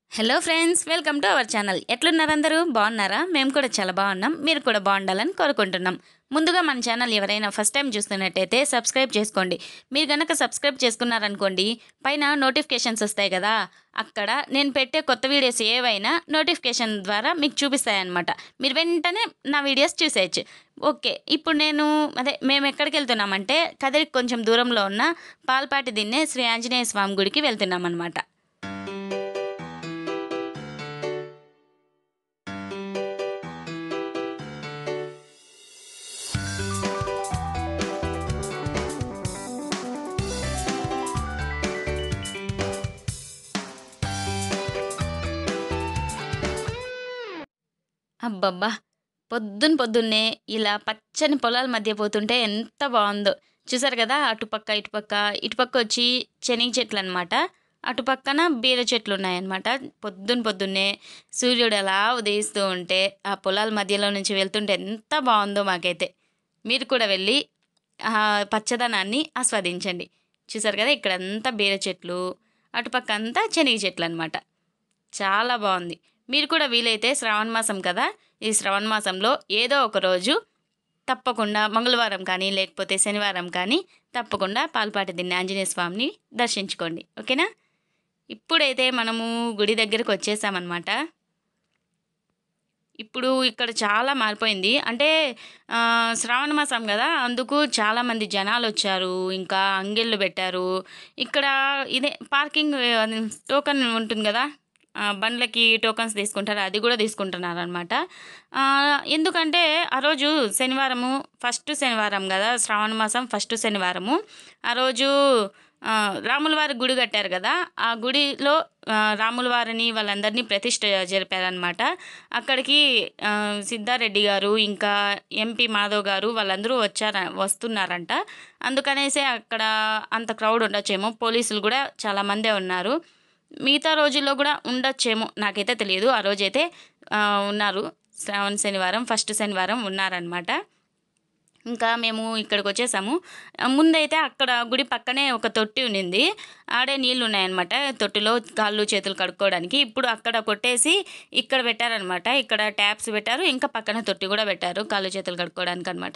Hello friends welcome to our channel ఎట్లున్నారు అందరూ బాగున్నారా మేము కూడా చాలా బాగున్నాం మీరు కూడా బాగుండాలని కోరుకుంటున్నాం ముందుగా మన ఛానల్ ఎవరైనా ఫస్ట్ టైం చూస్తున్నట్టయితే సబ్స్క్రైబ్ చేసుకోండి మీరు కనుక సబ్స్క్రైబ్ చేసుకున్నారనుకోండి పైన నోటిఫికేషన్స్ వస్తాయి కదా అక్కడ నేను పెట్టే కొత్త వీడియోస్ ఏవైనా నోటిఫికేషన్ ద్వారా మీకు చూపిస్తాయన్నమాట మీరు వెంటనే నా వీడియోస్ చూసేయచ్చు ఓకే ఇప్పుడు నేను అదే మేము ఎక్కడికి వెళ్తున్నామంటే కదిరికి కొంచెం దూరంలో ఉన్న పాల్పాటి దిన్నే శ్రీ ఆంజనేయ స్వామి గుడికి వెళ్తున్నాం అనమాట అబ్బబ్బా పొద్దున్న పొద్దున్నే ఇలా పచ్చని పొలాల మధ్య పోతుంటే ఎంత బాగుందో చూసారు కదా అటుపక్క ఇటుపక్క ఇటుపక్క వచ్చి శనగ చెట్లు అనమాట అటుపక్కన బీర చెట్లు ఉన్నాయన్నమాట పొద్దున్న పొద్దున్నే సూర్యుడు అలా ఉదయిస్తూ ఉంటే ఆ పొలాల మధ్యలో నుంచి వెళ్తుంటే ఎంత బాగుందో మాకైతే మీరు కూడా వెళ్ళి ఆ పచ్చదనాన్ని ఆస్వాదించండి చూసారు కదా ఇక్కడంతా బీర చెట్లు అటుపక్క అంతా శనగ చెట్లు అనమాట చాలా బాగుంది మీరు కూడా వీలైతే శ్రావణ మాసం కదా ఈ శ్రావణ మాసంలో ఏదో ఒక రోజు తప్పకుండా మంగళవారం కానీ లేకపోతే శనివారం కానీ తప్పకుండా పాల్పాటి దిన్న ఆంజనేయ స్వామిని దర్శించుకోండి ఓకేనా ఇప్పుడైతే మనము గుడి దగ్గరకు వచ్చేసామన్నమాట ఇప్పుడు ఇక్కడ చాలా మారిపోయింది అంటే ఆ, శ్రావణ మాసం కదా అందుకు చాలామంది జనాలు వచ్చారు ఇంకా అంగిళ్ళు పెట్టారు ఇక్కడ ఇదే పార్కింగ్ టోకన్ ఉంటుంది కదా ఆ, బండ్లకి టోకన్స్ తీసుకుంటారు అది కూడా తీసుకుంటున్నారు అనమాట ఎందుకంటే ఆ రోజు శనివారము ఫస్ట్ శనివారం కదా శ్రావణ మాసం ఫస్ట్ శనివారము ఆ రోజు ఆ, రాముల వారి గుడి కట్టారు కదా ఆ గుడిలో ఆ, రాముల వారిని వాళ్ళందరినీ ప్రతిష్ట జరిపారనమాట అక్కడికి ఆ, సిద్ధారెడ్డి గారు ఇంకా ఎంపీ మాధవ్ గారు వాళ్ళందరూ వచ్చార వస్తున్నారంట అందుకనేసే అక్కడ అంత క్రౌడ్ ఉండొచ్చేమో పోలీసులు కూడా చాలామందే ఉన్నారు మిగతా రోజుల్లో కూడా ఉండొచ్చేమో నాకైతే తెలియదు ఆ రోజైతే ఆ, ఉన్నారు శ్రావణ శనివారం ఫస్ట్ శనివారం ఉన్నారనమాట ఇంకా మేము ఇక్కడికి వచ్చేసాము ఆ, ముందైతే అక్కడ గుడి పక్కనే ఒక తొట్టి ఉన్నింది ఆడే నీళ్ళు ఉన్నాయన్నమాట తొట్టిలో కాళ్ళు చేతులు కడుక్కోవడానికి ఇప్పుడు అక్కడ కొట్టేసి ఇక్కడ పెట్టారనమాట ఇక్కడ ట్యాప్స్ పెట్టారు ఇంకా పక్కన తొట్టి కూడా పెట్టారు కాళ్ళు చేతులు కడుక్కోవడానికి అనమాట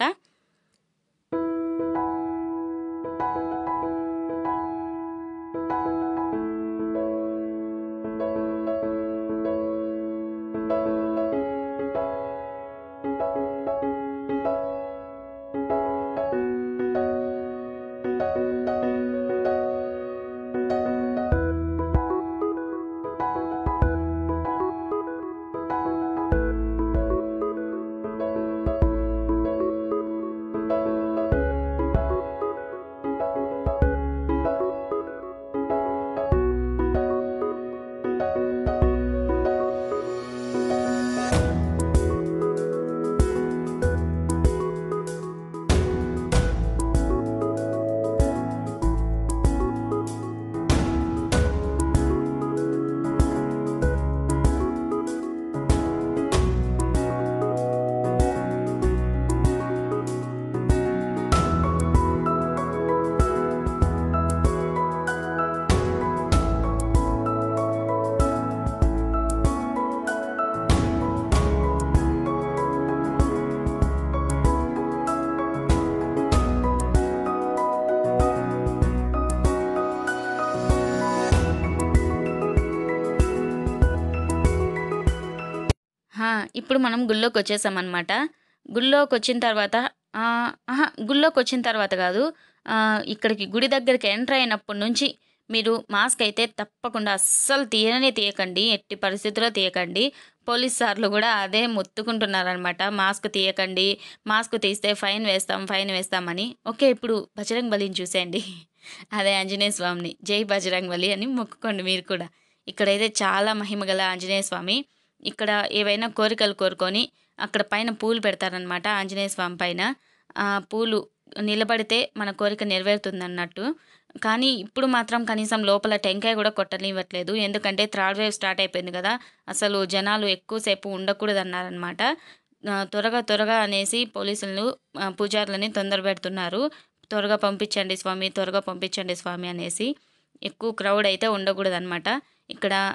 హా, ఇప్పుడు మనం గుళ్ళోకి వచ్చేసామన్నమాట గుళ్ళోకి వచ్చిన తర్వాత ఆ, ఆహా గుళ్ళోకి వచ్చిన తర్వాత కాదు ఆ, ఇక్కడికి గుడి దగ్గరికి ఎంటర్ అయినప్పటి నుంచి మీరు మాస్క్ అయితే తప్పకుండా అస్సలు తీయనే తీయకండి ఎట్టి పరిస్థితుల్లో తీయకండి పోలీస్ సార్లు కూడా అదే మొత్తుకుంటున్నారనమాట మాస్క్ తీయకండి మాస్క్ తీస్తే ఫైన్ వేస్తాం ఫైన్ వేస్తామని ఓకే ఇప్పుడు బజరంగ్ బలిని చూసేయండి అదే ఆంజనేయ స్వామిని జై బజరంగ్ బలి అని మొక్కుకోండి మీరు కూడా ఇక్కడైతే చాలా మహిమగల ఆంజనేయ స్వామి ఇక్కడ ఏవైనా కోరికలు కోరుకొని అక్కడ పైన పూలు పెడతారనమాట ఆంజనేయ స్వామి పైన ఆ పూలు నిలబడితే మన కోరిక నెరవేరుతుంది అన్నట్టు కానీ ఇప్పుడు మాత్రం కనీసం లోపల టెంకాయ కూడా కొట్టనివ్వట్లేదు ఎందుకంటే థర్డ్ వేవ్ స్టార్ట్ అయిపోయింది కదా అసలు జనాలు ఎక్కువసేపు ఉండకూడదు అన్నారనమాట ఆ, త్వరగా త్వరగా అనేసి పోలీసులు ఆ, పూజారులని తొందర పెడుతున్నారు త్వరగా పంపించండి స్వామి త్వరగా పంపించండి స్వామి అనేసి ఎక్కువ క్రౌడ్ అయితే ఉండకూడదు అనమాట ఇక్కడ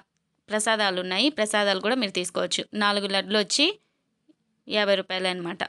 ప్రసాదాలు ఉన్నాయి ప్రసాదాలు కూడా మీరు తీసుకోవచ్చు నాలుగు లడ్లు వచ్చి యాభై రూపాయలు అనమాట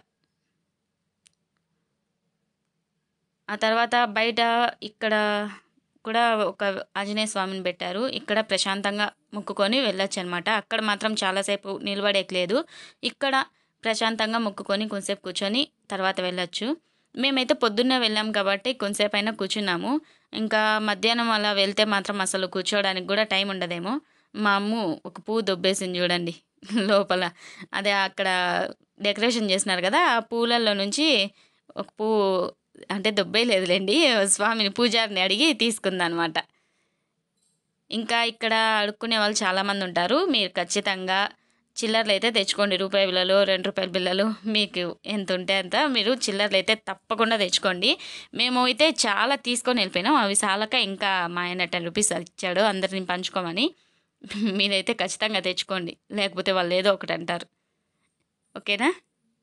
ఆ తర్వాత బయట ఇక్కడ కూడా ఒక ఆంజనేయ స్వామిని పెట్టారు ఇక్కడ ప్రశాంతంగా మొక్కుకొని వెళ్ళొచ్చు అనమాట అక్కడ మాత్రం చాలాసేపు నిలబడేయలేదు ఇక్కడ ప్రశాంతంగా మొక్కుకొని కొంతసేపు కూర్చొని తర్వాత వెళ్ళొచ్చు మేమైతే పొద్దున్నే వెళ్ళాం కాబట్టి కొంతసేపు అయినా కూర్చున్నాము ఇంకా మధ్యాహ్నం అలా వెళ్తే మాత్రం అసలు కూర్చోవడానికి కూడా టైం ఉండదేమో మా అమ్మ ఒక పువ్వు దొబ్బేసింది చూడండి లోపల అదే అక్కడ డెకరేషన్ చేసినారు కదా ఆ పూలల్లో నుంచి ఒక పువ్వు అంటే దొబ్బేయలేదులేండి స్వామిని పూజారిని అడిగి తీసుకుందనమాట ఇంకా ఇక్కడ అడుక్కునే వాళ్ళు చాలామంది ఉంటారు మీరు ఖచ్చితంగా చిల్లర్లు అయితే తెచ్చుకోండి రూపాయి బిళ్ళలు రెండు రూపాయల బిళ్ళలు మీకు ఎంత ఉంటే అంత మీరు చిల్లర్లు అయితే తప్పకుండా తెచ్చుకోండి మేము అయితే చాలా తీసుకొని వెళ్ళిపోయినాం అవి చాలక ఇంకా మా ఆయన టెన్ రూపీస్ ఇచ్చాడు అందరిని పంచుకోమని మీరైతే ఖచ్చితంగా తెచ్చుకోండి లేకపోతే వాళ్ళు ఏదో ఒకటి అంటారు ఓకేనా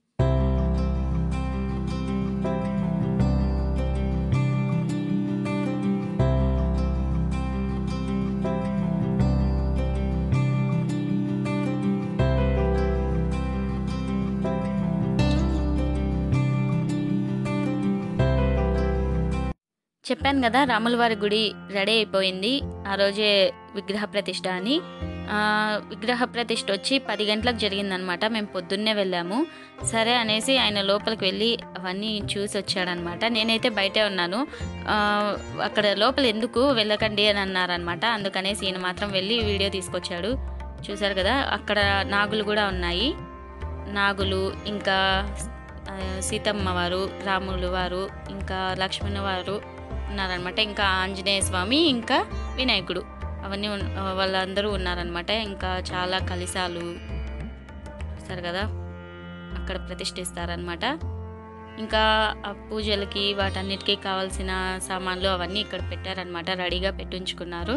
చెప్పాను కదా రాముల వారి గుడి రెడీ అయిపోయింది ఆ రోజే విగ్రహ ప్రతిష్ట అని ఆ, విగ్రహ ప్రతిష్ట వచ్చి పది గంటలకు జరిగిందనమాట మేము పొద్దున్నే వెళ్ళాము సరే అనేసి ఆయన లోపలికి వెళ్ళి అవన్నీ చూసి వచ్చాడనమాట నేనైతే బయటే ఉన్నాను ఆ, అక్కడ లోపల ఎందుకు వెళ్ళకండి అని అన్నారనమాట అందుకనేసి ఈయన మాత్రం వెళ్ళి వీడియో తీసుకొచ్చాడు చూసారు కదా అక్కడ నాగులు కూడా ఉన్నాయి నాగులు ఇంకా ఆ, సీతమ్మ వారు రాములు వారు ఇంకా లక్ష్మణ వారు ఉన్నారనమాట ఇంకా ఆంజనేయ స్వామి ఇంకా వినాయకుడు అవన్నీ ఉన్- ఆ, వాళ్ళందరూ ఉన్నారనమాట ఇంకా చాలా కలిసాలు చూస్తారు కదా అక్కడ ప్రతిష్ఠిస్తారనమాట ఇంకా ఆ పూజలకి వాటన్నిటికీ కావాల్సిన సామాన్లు అవన్నీ ఇక్కడ పెట్టారనమాట రెడీగా పెట్టించుకున్నారు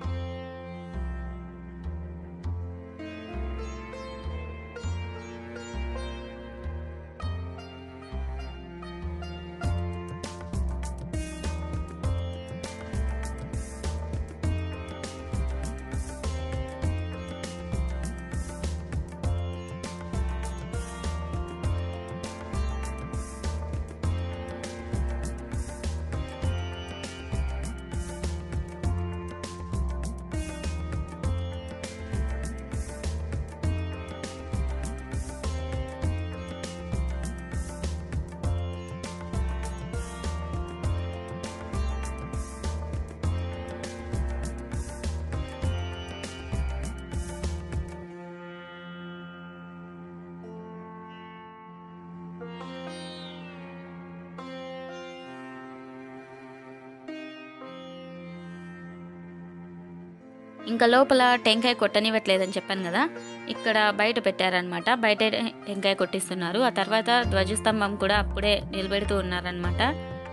ఇంకా లోపల టెంకాయ కొట్టనివ్వట్లేదని చెప్పాను కదా ఇక్కడ బయట పెట్టారనమాట బయట టెంకాయ కొట్టిస్తున్నారు ఆ తర్వాత ధ్వజస్తంభం కూడా అప్పుడే నిలబెడుతూ ఉన్నారనమాట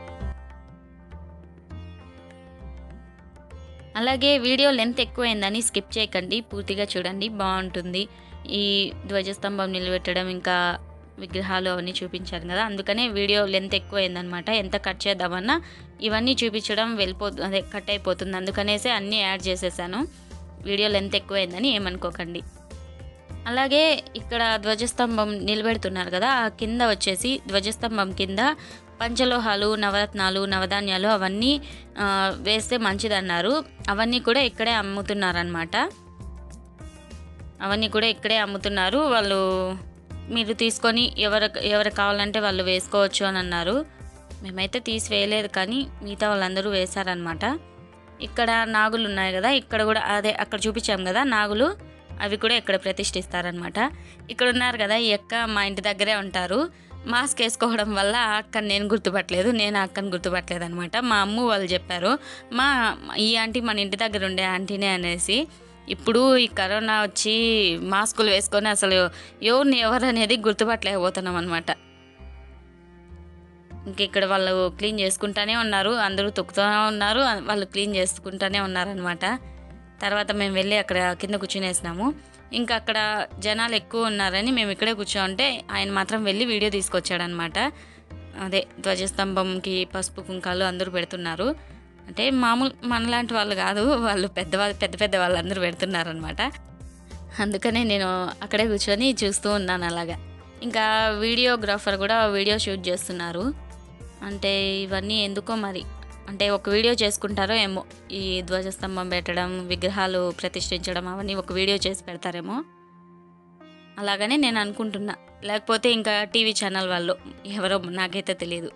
అలాగే వీడియో లెంత్ ఎక్కువైందని స్కిప్ చేయకండి పూర్తిగా చూడండి బాగుంటుంది ఈ ధ్వజస్తంభం నిలబెట్టడం ఇంకా విగ్రహాలు అవన్నీ చూపించారు కదా అందుకనే వీడియో లెంత్ ఎక్కువైందనమాట ఎంత కట్ చేద్దామన్నా ఇవన్నీ చూపించడం వెళ్ళిపో అదే కట్ అయిపోతుంది అందుకనేసే అన్నీ యాడ్ చేసేసాను వీడియో లెంత్ ఎక్కువైందని ఏమనుకోకండి అలాగే ఇక్కడ ధ్వజస్తంభం నిలబెడుతున్నారు కదా ఆ కింద వచ్చేసి ధ్వజస్తంభం కింద పంచలోహాలు నవరత్నాలు నవధాన్యాలు అవన్నీ ఆ, వేస్తే మంచిదన్నారు అవన్నీ కూడా ఇక్కడే అమ్ముతున్నారనమాట అవన్నీ కూడా ఇక్కడే అమ్ముతున్నారు వాళ్ళు మీరు తీసుకొని ఎవరు ఎవరు కావాలంటే వాళ్ళు వేసుకోవచ్చు అని అన్నారు మేమైతే తీసి వేయలేదు కానీ మిగతా వాళ్ళందరూ వేశారనమాట ఇక్కడ నాగులు ఉన్నాయి కదా ఇక్కడ కూడా అదే అక్కడ చూపించాం కదా నాగులు అవి కూడా ఇక్కడ ప్రతిష్ఠిస్తారనమాట ఇక్కడ ఉన్నారు కదా ఈ అక్క మా ఇంటి దగ్గరే ఉంటారు మాస్క్ వేసుకోవడం వల్ల ఆ అక్కని నేను గుర్తుపట్టలేదు నేను ఆ అక్కని గుర్తుపట్టలేదు అనమాట మా అమ్మ వాళ్ళు చెప్పారు మా ఈ ఆంటీ మన ఇంటి దగ్గర ఉండే ఆంటీనే అనేసి ఇప్పుడు ఈ కరోనా వచ్చి మాస్కులు వేసుకొని అసలు ఎవరిని ఎవరు అనేది గుర్తుపట్టలేకపోతున్నాం అనమాట ఇంక ఇక్కడ వాళ్ళు క్లీన్ చేసుకుంటానే ఉన్నారు అందరూ తొక్కుతూనే ఉన్నారు వాళ్ళు క్లీన్ చేసుకుంటానే ఉన్నారనమాట తర్వాత మేము వెళ్ళి అక్కడ కింద కూర్చునేసినాము ఇంకా అక్కడ జనాలు ఎక్కువ ఉన్నారని మేము ఇక్కడే కూర్చోంటే ఆయన మాత్రం వెళ్ళి వీడియో తీసుకొచ్చాడనమాట అదే ధ్వజస్తంభంకి పసుపు కుంకాలు అందరూ పెడుతున్నారు అంటే మామూలు మనలాంటి వాళ్ళు కాదు వాళ్ళు పెద్దవాళ్ళు పెద్ద పెద్ద వాళ్ళందరూ పెడుతున్నారనమాట అందుకనే నేను అక్కడే కూర్చొని చూస్తూ ఉన్నాను అలాగా ఇంకా వీడియోగ్రాఫర్ కూడా వీడియో షూట్ చేస్తున్నారు అంటే ఇవన్నీ ఎందుకో మరి అంటే ఒక వీడియో చేసుకుంటారో ఏమో ఈ ధ్వజస్తంభం పెట్టడం విగ్రహాలు ప్రతిష్ఠించడం అవన్నీ ఒక వీడియో చేసి పెడతారేమో అలాగనే నేను అనుకుంటున్నా లేకపోతే ఇంకా టీవీ ఛానల్ వాళ్ళు ఎవరో నాకైతే తెలియదు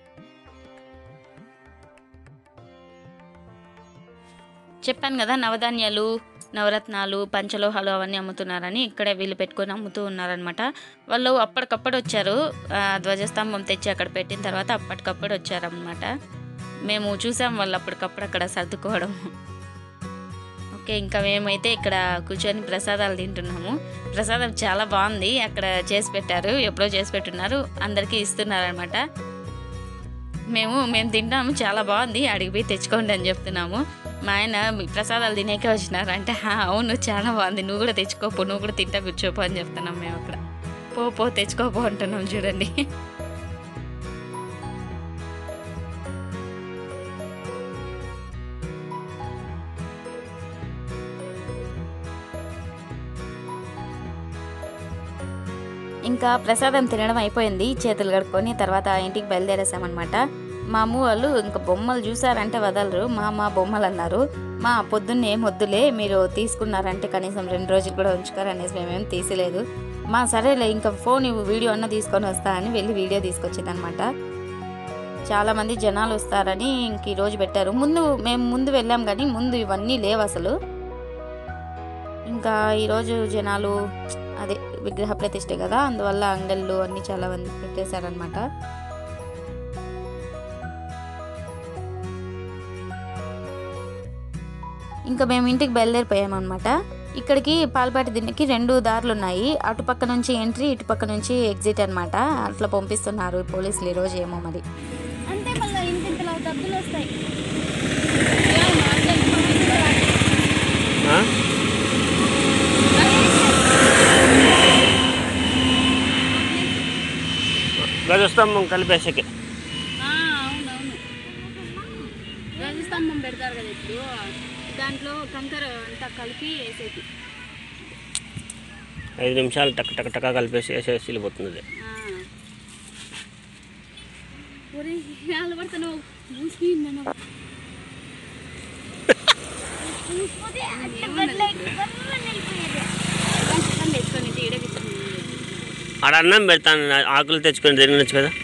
చెప్పాను కదా నవధాన్యాలు నవరత్నాలు పంచలోహాలు అవన్నీ అమ్ముతున్నారని ఇక్కడే వీళ్ళు పెట్టుకొని అమ్ముతూ ఉన్నారనమాట వాళ్ళు అప్పటికప్పుడు వచ్చారు ఆ, ధ్వజస్తంభం తెచ్చి అక్కడ పెట్టిన తర్వాత అప్పటికప్పుడు వచ్చారనమాట మేము చూసాం వాళ్ళు అప్పటికప్పుడు అక్కడ సర్దుకోవడం ఓకే ఇంకా మేమైతే ఇక్కడ కూర్చొని ప్రసాదాలు తింటున్నాము ప్రసాదం చాలా బాగుంది అక్కడ చేసి పెట్టారు ఎప్పుడో చేసి పెట్టున్నారు అందరికీ ఇస్తున్నారనమాట మేము మేము తింటాము చాలా బాగుంది అడిగి పోయి తెచ్చుకోండి అని చెప్తున్నాము మా ఆయన "మీ ప్రసాదాలు తినేకే వచ్చినారు అంటే "హా, అవును చాలా బాగుంది నువ్వు కూడా తెచ్చుకోపో నువ్వు కూడా తింటా కూర్చోపో అని చెప్తున్నాం మేము అక్కడ పో పో తెచ్చుకోపో అంటున్నాం చూడండి ఇంకా ప్రసాదం తినడం అయిపోయింది చేతులు కడుక్కొని తర్వాత ఇంటికి బయలుదేరేసామన్నమాట మా అమ్మ వాళ్ళు ఇంకా బొమ్మలు చూసారంటే వదలరు మా మా బొమ్మలు అన్నారు మా పొద్దున్న ఏం వద్దులే మీరు తీసుకున్నారంటే కనీసం రెండు రోజులు కూడా ఉంచుకోరు అనేసి మేమేం తీసలేదు మా సరేలే ఇంకా ఫోన్ ఇవ్వు, వీడియో అన్న తీసుకొని వస్తా అని వెళ్ళి వీడియో తీసుకొచ్చిందనమాట చాలా మంది జనాలు వస్తారని ఇంక ఈ రోజు పెట్టారు ముందు మేము ముందు వెళ్ళాం కానీ ముందు ఇవన్నీ లేవు అసలు ఇంకా ఈరోజు జనాలు అదే విగ్రహ ప్రతిష్ఠ కదా అందువల్ల అంగళ్ళు అన్ని చాలా మంది పెట్టేశారనమాట ఇంకా మేము ఇంటికి బయలుదేరిపోయామన్నమాట ఇక్కడికి పాల్పాటి దిన్నకి రెండు దారులు ఉన్నాయి అటుపక్క నుంచి ఎంట్రీ ఇటుపక్క నుంచి ఎగ్జిట్ అన్నమాట అట్లా పంపిస్తున్నారు పోలీసులు ఈరోజు ఏమో మరి అంటే మళ్ళీ ఇంటింతలో డబ్బులు వస్తాయి ఆ? గజస్తంభం కలిపేసకి అవునవును ధ్వజస్తంభం పెడతారు కదా ఇప్పుడు దాంట్లో కంకర అంతా కలిపి వేసేది ఐదు నిమిషాలు టక్ టక్ టక్ కలిపేసి వేసేసి వెళ్ళిపోతుంది అది. ఒరే అలబడుతున్నావు మూసి నన్ను తెచ్చుకొని ఈడే ఆడ అన్నం పెడతాను ఆకులు తెచ్చుకొని తినచ్చు కదా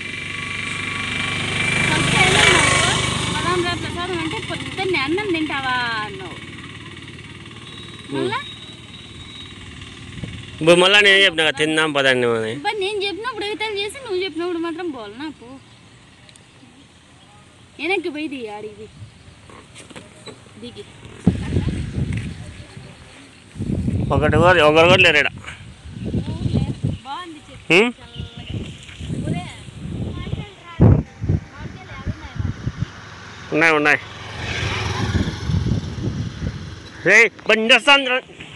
పదాం రా ప్రసాదం అంటే పొద్దున్నే అన్నం తింటావా అన్నావు మళ్ళా ఇప్పుడు మళ్ళీ నేను చెప్పిన కదా, తిందాం పదండి అని బట్ నేను చెప్పినప్పుడు ఎగతాలు చేసి నువ్వు చెప్పినప్పుడు మాత్రం పోవాలి నా పో వెనక్కి పోయి దిగి ఆడికి దిగి ఒకటి కూడా ఒకరు కూడా లేరు ఈడ. బాగుంది చెప్పు హ్మ్? ఉన్నాయి ఉన్నాయి రే బండి వస్తాను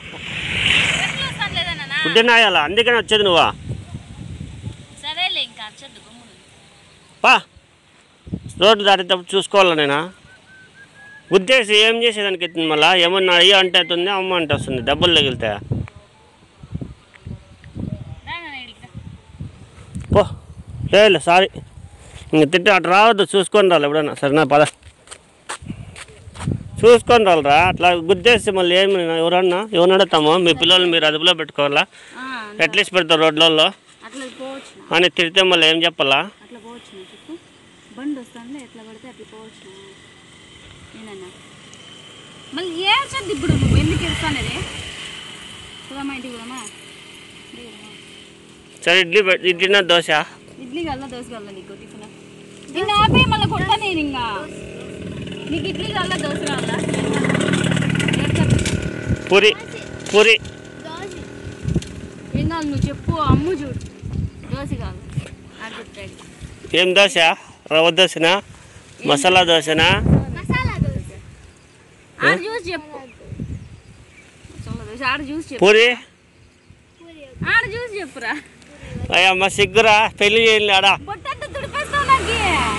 గుడ్డినాయాల అందుకని వచ్చేది నువ్వా సరేలే ఇంకా అచ్చద్దు గమ్మును పా రోడ్డు దాటేటప్పుడు చూసుకోవాలా నేను గుద్దేసి ఏం చేసేదానికి ఎత్తుంది మళ్ళా ఏమన్నా అయ్యా అంటే అవుతుంది అమ్మ అంటే వస్తుంది డబ్బులు తగిలితే రా నాన్న ఈడికి రా. పో లేదు సారీ ఇంక తింటే అటు రావద్దు చూసుకొని రాలి ఎప్పుడన్నా సరేనా పద చూసుకొని రాలరా అట్లా గుద్దేసి మళ్ళీ ఏమి ఎవరన్నా ఎవరు అడుగుతామో మీ పిల్లల్ని మీరు అదుపులో పెట్టుకోవాలా ఆ, ఎట్లీస్ట్ పెడతారు రోడ్లలో అట్లా పోవచ్చు అని తిడితే మళ్ళీ ఏం చెప్పాలా అట్లా పోవచ్చు చెప్పు బండి వస్తానులే ఎట్లా పడితే అట్లా పోవచ్చు నేనన్నా మళ్ళీ ఏడ్చద్దు ఇప్పుడు నువ్వు ఎందుకు ఎడుస్తానది చూడమ్మా ఇంటికి పోదామా ఇంటికి పోదామా? సరే ఇడ్లీ పెట్ ఇడ్లీనా దోశ ఇడ్లీ కల్లా దోశ కల్లా నీకు టిఫిన్ ఇంకా ఆపే మళ్ళీ కొట్టా నేను ఇంకా నీకు ఇడ్లీ కల్లా దోశ కావాలా ఏడ్చద్దు. పూరి పూరి ఏం కావాలి నువ్వు చెప్పు అమ్ము చూడు దోశ కావాలి అది చెప్తాడు ఏం దోశ రవ్వ దోశనా మసాలా దోశనా మసాలా దోశ ఆడ చూసి చెప్పు మసాలా దోశ ఆడ చూసి చెప్పు పూరి ఆడ చూసి చెప్పురా అయ్యమ్మ సిగ్గురా పెళ్లి చేయాలి ఆడ పొట్టంతా తుడిపేస్తావు నాకు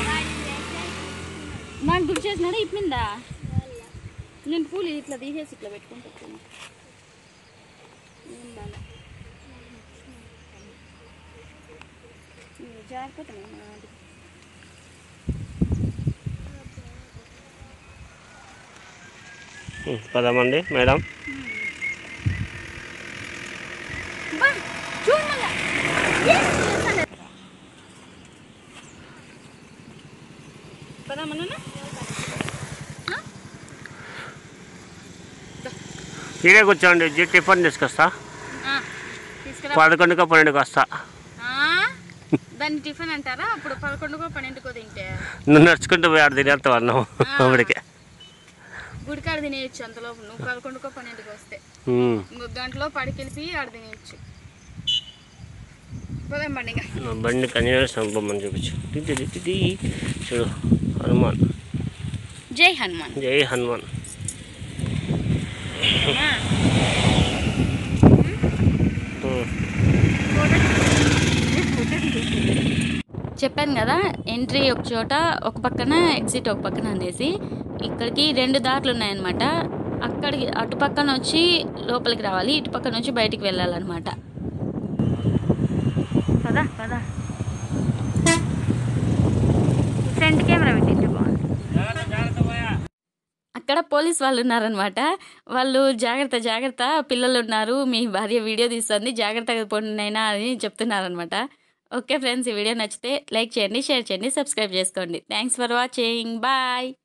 నాకు తుడి చేసినాడా ఇప్పిందా నేను పూలు ఇట్లా తీసేసి ఇట్లా పెట్టుకుంటా వెళ్ళాలి జారిపోతున్నాయి మా వాటికి. ఉం, పదమండి మేడం బా, చూడు మళ్ళా. ఏం చేస్తాను? పదామన్నా ఇదే కూర్చోండి జీ టిఫిన్ తీసుకొస్తా తీసుకురా పదకొండుకో పన్నెండుకి వస్తా ఆ, దాన్ని టిఫిన్ అంటారా అప్పుడు పదకొండుకో పన్నెండుకో తింటే నువ్వు నడుచుకుంటూ పోయి ఆడ తినేస్తావు అన్నావు అప్పటికే గుడికాడ తినేయచ్చు అంతలోపు నువ్వు పదకొండుకో పన్నెండుకో వస్తే ఉం. ఇంకొక గంటలో పడికెళ్ళి ఆడ తినేయచ్చు పోదాం బండి ఇంకా నా బండి కన్యాసం బొమ్మని చూపించు టిటి టిటి టి. చూడు హనుమాన్ జై హనుమాన్ జై హనుమాన్ ఉం. చెప్పాను కదా ఎంట్రీ ఒక చోట ఒక పక్కన ఎగ్జిట్ ఒక పక్కన అనేసి ఇక్కడికి రెండు దారులు ఉన్నాయన్నమాట అక్కడికి అటు పక్కన వచ్చి లోపలికి రావాలి ఇటు పక్కన నుంచి బయటికి వెళ్ళాలన్నమాట పదా పదా ఫ్రంట్ కెమెరా పెట్టింటే బాగుంది అక్కడ పోలీస్ వాళ్ళు ఉన్నారనమాట వాళ్ళు జాగ్రత్త జాగ్రత్త పిల్లలు ఉన్నారు మీ భార్య వీడియో తీస్తుంది జాగ్రత్తగా పోండినైనా అని చెప్తున్నారనమాట ఓకే ఫ్రెండ్స్ ఈ వీడియో నచ్చితే లైక్ చేయండి షేర్ చేయండి సబ్స్క్రైబ్ చేసుకోండి థ్యాంక్స్ ఫర్ వాచింగ్ బాయ్